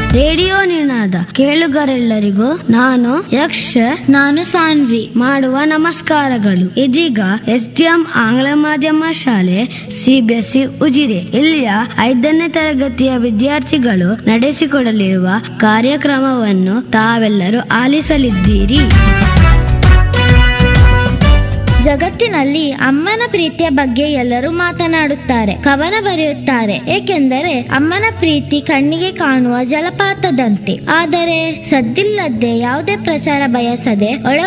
radio ನಿನಾದ ಕೇಳುಗರೆಲ್ಲರಿಗೂ ನಾನು ಯಕ್ಷ ನಾನು ಸಾನ್ವಿ ಮಾಡುವ ನಮಸ್ಕಾರಗಳು ಇದೀಗ ಎಸ್ಡಿಎಂ ಆಂಗ್ಲ ಮಾಧ್ಯಮ ಶಾಲೆ ಸಿಬಿಎಸ್ಇ ಉಜಿರೆ ಇಲ್ಲಿಯ ಐದನೇ ತರಗತಿಯ ವಿದ್ಯಾರ್ಥಿಗಳು ನಡೆಸಿಕೊಡಲಿರುವ ಕಾರ್ಯಕ್ರಮವನ್ನು ತಾವೆಲ್ಲರೂ ಆಲಿಸಲಿದ್ದೀರಿ ಜಗತ್ತಿನಲ್ಲಿ ಅಮ್ಮನ ಪ್ರೀತಿಯ ಬಗ್ಗೆ ಎಲ್ಲರೂ ಮಾತನಾಡುತ್ತಾರೆ ಕವನ ಬರೆಯುತ್ತಾರೆ ಏಕೆಂದರೆ ಅಮ್ಮನ ಪ್ರೀತಿ ಕಣ್ಣಿಗೆ ಕಾಣುವ ಜಲಪಾತದಂತೆ ಆದರೆ ಸದ್ದಿಲ್ಲದೆ ಯಾವುದೇ ಪ್ರಚಾರ ಬಯಸದೆ ಒಳ